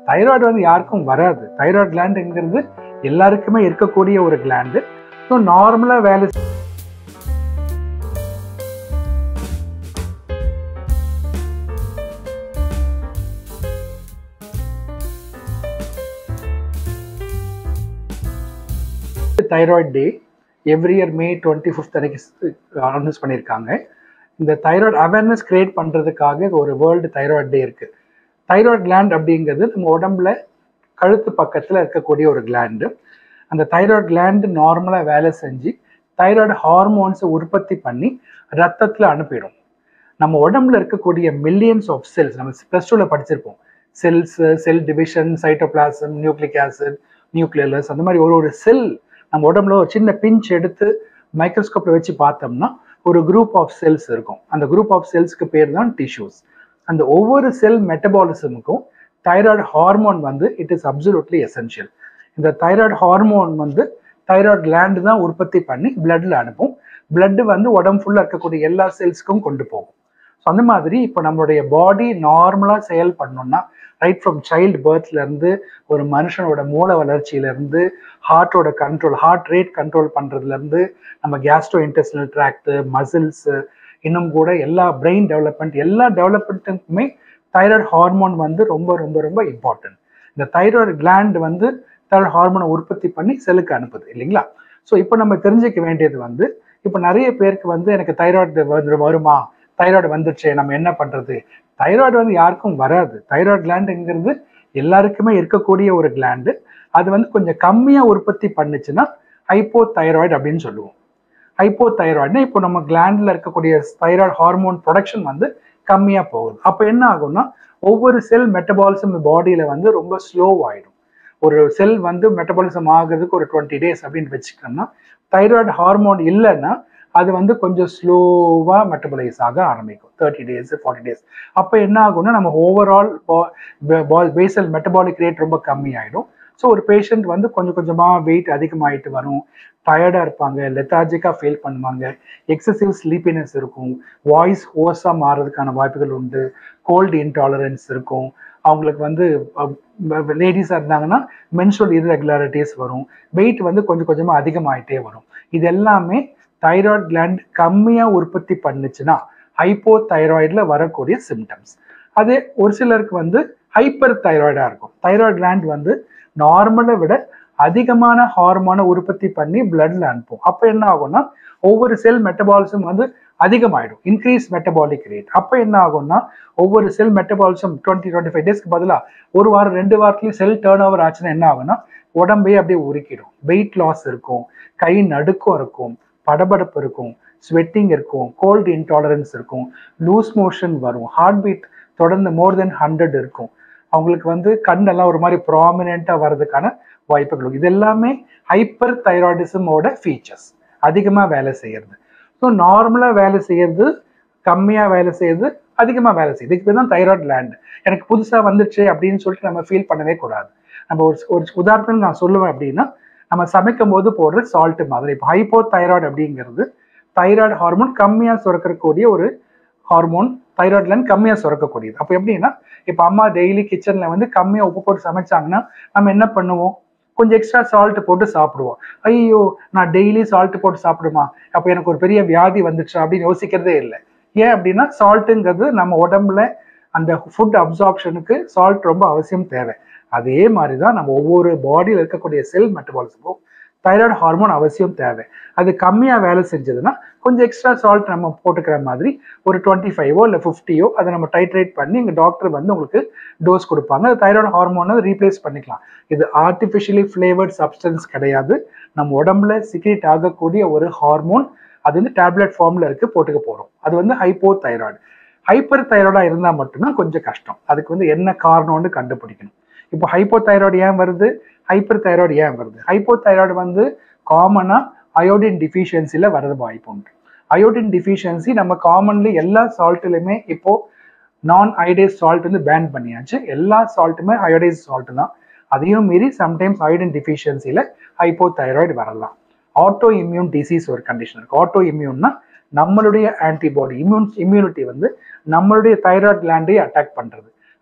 thyroid வந்து யாருக்கும் வராது தைராய்டு கிளாண்டுங்கிறது எல்லாருக்குமே இருக்கக்கூடிய ஒரு கிளாண்டு ஸோ நார்மலாக வேலை thyroid day every year May twenty fifth அன்னைக்கு அனௌன்ஸ் பண்ணியிருக்காங்க இந்த தைராய்டு அவேர்னஸ் கிரியேட் பண்ணுறதுக்காக ஒரு வேர்ல்டு தைராய்டு டே இருக்குது தைராய்டு கிளாண்ட் அப்படிங்கிறது நம்ம உடம்புல கழுத்து பக்கத்தில் இருக்கக்கூடிய ஒரு கிளாண்டு அந்த தைராய்டு கிளாண்டு நார்மலாக வேலை செஞ்சு தைராய்டு ஹார்மோன்ஸை உற்பத்தி பண்ணி ரத்தத்தில் அனுப்பிடும் நம்ம உடம்புல இருக்கக்கூடிய மில்லியன்ஸ் ஆஃப் செல்ஸ் நம்ம ப்ளஸ் டூவில் படிச்சிருப்போம் cells cell division cytoplasm nucleic acid nucleolus அந்த மாதிரி ஒரு ஒரு செல் நம்ம உடம்புல ஒரு சின்ன பிஞ்ச் எடுத்து மைக்ரோஸ்கோப்பில் வச்சு பார்த்தோம்னா ஒரு குரூப் ஆஃப் செல்ஸ் இருக்கும் அந்த குரூப் ஆஃப் செல்ஸ்க்கு பேர் தான் டிஷ்யூஸ் அந்த ஒவ்வொரு செல் மெட்டபாலிசமுக்கும் தைராய்டு ஹார்மோன் வந்து இட் இஸ் அப்சல்யூட்லி எசென்ஷியல் இந்த தைராய்டு ஹார்மோன் வந்து தைராய்டு கிளாண்டு தான் உற்பத்தி பண்ணி பிளட்ல அனுப்பும் பிளட் வந்து உடம்பு ஃபுல்லாக இருக்கக்கூடிய எல்லா செல்ஸ்க்கும் கொண்டு போகும் ஸோ அந்த மாதிரி இப்போ நம்மளுடைய பாடி நார்மலாக செயல் பண்ணோம்னா ரைட் ஃப்ரம் சைல்டு பேர்த்லேருந்து ஒரு மனுஷனோட மூல வளர்ச்சியிலேருந்து ஹார்ட்டோட கண்ட்ரோல் ஹார்ட் ரேட் கண்ட்ரோல் பண்ணுறதுலேருந்து நம்ம கேஸ்ட்ரோ இன்டெஸ்டினல் ட்ராக்டு மசில்ஸு இன்னும் கூட எல்லா பிரெயின் டெவலப்மெண்ட் எல்லா டெவலப்மெண்ட்டுக்குமே தைராய்டு ஹார்மோன் வந்து ரொம்ப ரொம்ப ரொம்ப இம்பார்ட்டன்ட் இந்த தைராய்டு கிளாண்ட் வந்து தைராய்டு ஹார்மோனை உற்பத்தி பண்ணி செல்லுக்கு அனுப்புது இல்லைங்களா ஸோ இப்போ நம்ம தெரிஞ்சுக்க வேண்டியது வந்து இப்போ நிறைய பேருக்கு வந்து எனக்கு தைராய்டு வந்து வருமா தைராய்டு வந்துருச்சு நம்ம என்ன பண்ணுறது தைராய்டு வந்து யாருக்கும் வராது தைராய்டு கிளாண்டுங்கிறது எல்லாருக்குமே இருக்கக்கூடிய ஒரு கிளாண்டு அது வந்து கொஞ்சம் கம்மியாக உற்பத்தி பண்ணுச்சுன்னா ஹைப்போ தைராய்டு அப்படின்னு சொல்லுவோம் ஹைப்போ தைராய்டுனா இப்போ நம்ம கிளாண்டில் இருக்கக்கூடிய தைராய்டு ஹார்மோன் ப்ரொடக்ஷன் வந்து கம்மியாக போகுது அப்போ என்ன ஆகும்னா ஒவ்வொரு செல் மெட்டபாலிசம் பாடியில் வந்து ரொம்ப ஸ்லோ ஆகிடும் ஒரு செல் வந்து மெட்டபாலிசம் ஆகுறதுக்கு ஒரு டுவெண்ட்டி டேஸ் அப்படின்னு வச்சுக்கோம்னா தைராய்டு ஹார்மோன் இல்லைன்னா அது வந்து கொஞ்சம் ஸ்லோவாக மெட்டபலைஸ் ஆக ஆரம்பிக்கும் தேர்ட்டி டேஸ் ஃபார்ட்டி டேஸ் அப்போ என்ன ஆகும்னா நம்ம ஓவரால் பேசல் மெட்டபாலிக் ரேட் ரொம்ப கம்மி ஆகிடும் ஸோ ஒரு பேஷண்ட் வந்து கொஞ்சம் கொஞ்சமாக வெயிட் அதிகமாகிட்டு வரும் டயர்டாக இருப்பாங்க லெத்தாஜிக்காக ஃபீல் பண்ணுவாங்க எக்ஸசிவ் ஸ்லீப்பினஸ் இருக்கும் வாய்ஸ் ஹோஸாக மாறுறதுக்கான வாய்ப்புகள் உண்டு கோல்டு இன்டாலரன்ஸ் இருக்கும் அவங்களுக்கு வந்து லேடிஸாக இருந்தாங்கன்னா மென்சுரல் இர்ரெகுலாரிட்டிஸ் வரும் வெயிட் வந்து கொஞ்சம் கொஞ்சமாக அதிகமாகிட்டே வரும் இது எல்லாமே தைராய்டு கிளாண்ட் கம்மியாக உற்பத்தி பண்ணுச்சுன்னா ஹைப்போ தைராய்டில் வரக்கூடிய சிம்டம்ஸ் அது ஒரு சிலருக்கு வந்து ஹைப்பர் தைராய்டாக இருக்கும் தைராய்டு கிளாண்ட் வந்து நார்மலை விட அதிகமான ஹார்மோனை உற்பத்தி பண்ணி பிளட்ல அனுப்பும் அப்போ என்ன ஆகும்னா ஒவ்வொரு செல் மெட்டபாலிசம் வந்து அதிகமாயிடும் இன்க்ரீஸ் மெட்டபாலிக் ரேட் அப்போ என்ன ஆகும்னா ஒவ்வொரு cell metabolism twenty twenty five டேஸ்க்கு பதிலாக ஒரு வாரம் ரெண்டு வாரத்துலையும் செல் டேர்ன் ஓவர் ஆச்சுன்னா என்ன ஆகும்னா உடம்பையே அப்படியே உருக்கிடும் வெயிட் லாஸ் இருக்கும் கை நடுக்கம் இருக்கும் படபடப்பு இருக்கும் ஸ்வெட்டிங் இருக்கும் கோல்டு இன்டாலரன்ஸ் இருக்கும் லூஸ் மோஷன் வரும் ஹார்ட் பீட் தொடர்ந்து மோர் தென் ஹண்ட்ரட் இருக்கும் அவங்களுக்கு வந்து கண்ணெல்லாம் ஒரு மாதிரி ப்ராமினெண்ட்டாக வர்றதுக்கான வாய்ப்புகள் இது எல்லாமே ஹைப்பர் தைராய்டிசமோட ஃபீச்சர்ஸ் அதிகமாக வேலை செய்யறது ஸோ நார்மலாக வேலை செய்யறது கம்மியாக வேலை செய்யறது அதிகமாக வேலை செய்யுது இதுக்கு பேர் தான் தைராய்டு லேண்ட் எனக்கு புதுசாக வந்துச்சு அப்படின்னு சொல்லிட்டு நம்ம ஃபீல் பண்ணவே கூடாது நம்ம ஒரு ஒரு உதாரணத்துக்கு நான் சொல்லுவேன் அப்படின்னா நம்ம சமைக்கும் போது போடுற சால்ட் மாதிரி இப்போ ஹைப்போ தைராய்டு அப்படிங்கிறது தைராய்டு ஹார்மோன் கம்மியாக சுரக்கக்கூடிய ஒரு ஹார்மோன் தைராய்டு லேண்ட் கம்மியாக சுரக்கக்கூடியது அப்போ எப்படின்னா இப்போ அம்மா டெய்லி கிச்சனில் வந்து கம்மியாக உப்பு போட்டு சமைச்சாங்கன்னா நம்ம என்ன பண்ணுவோம் கொஞ்சம் எக்ஸ்ட்ரா சால்ட் போட்டு சாப்பிடுவோம் ஐயோ நான் டெய்லி சால்ட் போட்டு சாப்பிடுமா அப்போ எனக்கு ஒரு பெரிய வியாதி வந்துச்சு அப்படின்னு யோசிக்கிறதே இல்லை ஏன் அப்படின்னா சால்ட்டுங்கிறது நம்ம உடம்புல அந்த ஃபுட் அப்சார்ப்ஷனுக்கு சால்ட் ரொம்ப அவசியம் தேவை அதே மாதிரி தான் நம்ம ஒவ்வொரு பாடியில் இருக்கக்கூடிய செல் மெட்டபாலிசமும் தைராய்டு ஹார்மோன் அவசியம் தேவை அது கம்மியாக வேலை செஞ்சதுன்னா கொஞ்சம் எக்ஸ்ட்ரா சால்ட் நம்ம போட்டுக்கிற மாதிரி ஒரு டுவெண்ட்டி ஃபைவோ இல்லை ஃபிஃப்டியோ அதை நம்ம டைட்ரேட் பண்ணி எங்கள் டாக்டர் வந்து உங்களுக்கு டோஸ் கொடுப்பாங்க அது தைராய்டு ஹார்மோனை ரீப்ளேஸ் பண்ணிக்கலாம் இது ஆர்டிஃபிஷியலி ஃப்ளேவர்ட் சப்ஸ்டன்ஸ் கிடையாது நம்ம உடம்புல சிக்ரேட் ஆகக்கூடிய ஒரு ஹார்மோன் அது வந்து டேப்லெட் ஃபார்மில் இருக்குது போட்டுக்க போகிறோம் அது வந்து ஹைப்போ தைராய்டு ஹைப்பர் தைராய்டாக இருந்தால் மட்டும்தான் கொஞ்சம் கஷ்டம் அதுக்கு வந்து என்ன காரணம்னு கண்டுபிடிக்கணும் இப்போ ஹைப்போ தைராய்டு ஏன் வருது ஹைப்பர் தைராய்டு ஏன் வருது ஹைப்போ தைராய்டு வந்து காமனாக அயோடின் டிஃபிஷியன்சியில் வரது வாய்ப்பு உண்டு அயோடின் டிஃபிஷியன்சி நம்ம காமன்லி எல்லா சால்ட்லையுமே இப்போ நான் அயோடைஸ் சால்ட் வந்து பேன் பண்ணியாச்சு எல்லா சால்ட்டுமே அயோடைஸ் சால்ட் தான் அதையும் மீறி சம்டைம்ஸ் அயோடின் டிஃபிஷியன்சியில் ஹைப்போ தைராய்டு வரலாம் ஆட்டோ இம்யூன் டிசீஸ் ஒரு கண்டிஷன் இருக்கு ஆட்டோ இம்யூன்னா நம்மளுடைய ஆன்டிபாடி இம்யூன் இம்யூனிட்டி வந்து நம்மளுடைய தைராய்டு கிளாண்டை அட்டாக் பண்ணுறது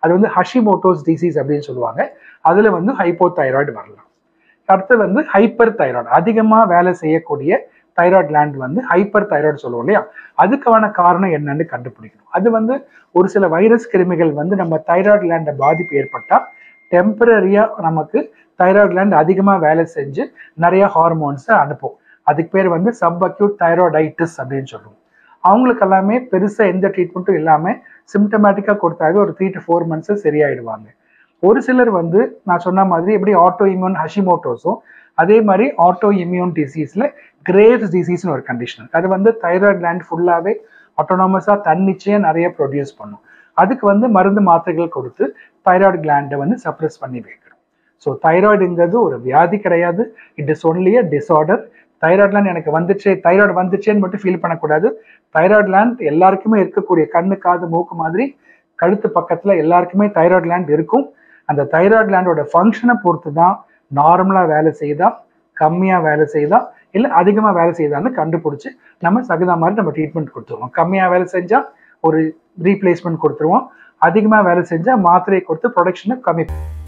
அது வந்து ஹஷிமோட்டோஸ் டிசீஸ் அப்படின்னு சொல்லுவாங்க அதுல வந்து ஹைப்போ தைராய்டு வரலாம் அடுத்து வந்து ஹைப்பர் தைராய்டு அதிகமாக வேலை செய்யக்கூடிய தைராய்டு கிளாண்ட் வந்து ஹைப்பர் தைராய்டு சொல்லுவோம் இல்லையா அதுக்கான காரணம் என்னன்னு கண்டுபிடிக்கணும் அது வந்து ஒரு சில வைரஸ் கிருமிகள் வந்து நம்ம தைராய்டு கிளாண்ட பாதிப்பு ஏற்பட்டால் டெம்பரரியா நமக்கு தைராய்டு கிளாண்ட் அதிகமாக வேலை செஞ்சு நிறைய ஹார்மோன்ஸை அனுப்பும் அதுக்கு பேர் வந்து சப் அக்யூட் தைராய்டைட்டிஸ் அப்படின்னு சொல்லுவோம் அவங்களுக்கு எல்லாமே பெருசாக எந்த ட்ரீட்மெண்ட்டும் இல்லாமல் சிம்டமேட்டிக்காக கொடுத்தாவே ஒரு த்ரீ டு ஃபோர் மந்த்ஸு சரியாயிடுவாங்க ஒரு சிலர் வந்து நான் சொன்ன மாதிரி எப்படி ஆட்டோ இம்யூன் ஹஷிமோட்டோஸோ அதே மாதிரி ஆட்டோ இம்யூன் டிசீஸில் கிரேவ்ஸ் டிசீஸ்னு ஒரு கண்டிஷன் அது வந்து தைராய்டு கிளாண்ட் ஃபுல்லாகவே ஆட்டோனாமஸாக தன்னிச்சையாக நிறைய ப்ரொடியூஸ் பண்ணும் அதுக்கு வந்து மருந்து மாத்திரைகள் கொடுத்து தைராய்டு கிளாண்டை வந்து சப்ரஸ் பண்ணி வைக்கிறோம் ஸோ தைராய்டுங்கிறது ஒரு வியாதி கிடையாது it is only a disorder thyroid எனக்கு வந்துச்சு தைராய்டு வந்துச்சேன்னு மட்டும் ஃபீல் பண்ணக்கூடாது தைராய்டு லேண்ட் எல்லாருக்குமே இருக்கக்கூடிய கண்ணு காது மூக்கு மாதிரி கழுத்து பக்கத்தில் எல்லாருக்குமே தைராய்டு லேண்ட் இருக்கும் அந்த தைராய்டு லேண்டோட ஃபங்க்ஷனை பொறுத்து தான் நார்மலாக வேலை செய்தா கம்மியாக வேலை செய்தா இல்லை அதிகமாக வேலை செய்தான்னு கண்டுபிடிச்சி நம்ம தகுந்த மாதிரி நம்ம ட்ரீட்மெண்ட் கொடுத்துருவோம் கம்மியாக வேலை செஞ்சால் ஒரு ரீப்ளேஸ்மெண்ட் கொடுத்துருவோம் அதிகமாக வேலை செஞ்சால் மாத்திரையை கொடுத்து ப்ரொடக்ஷனை கம்மி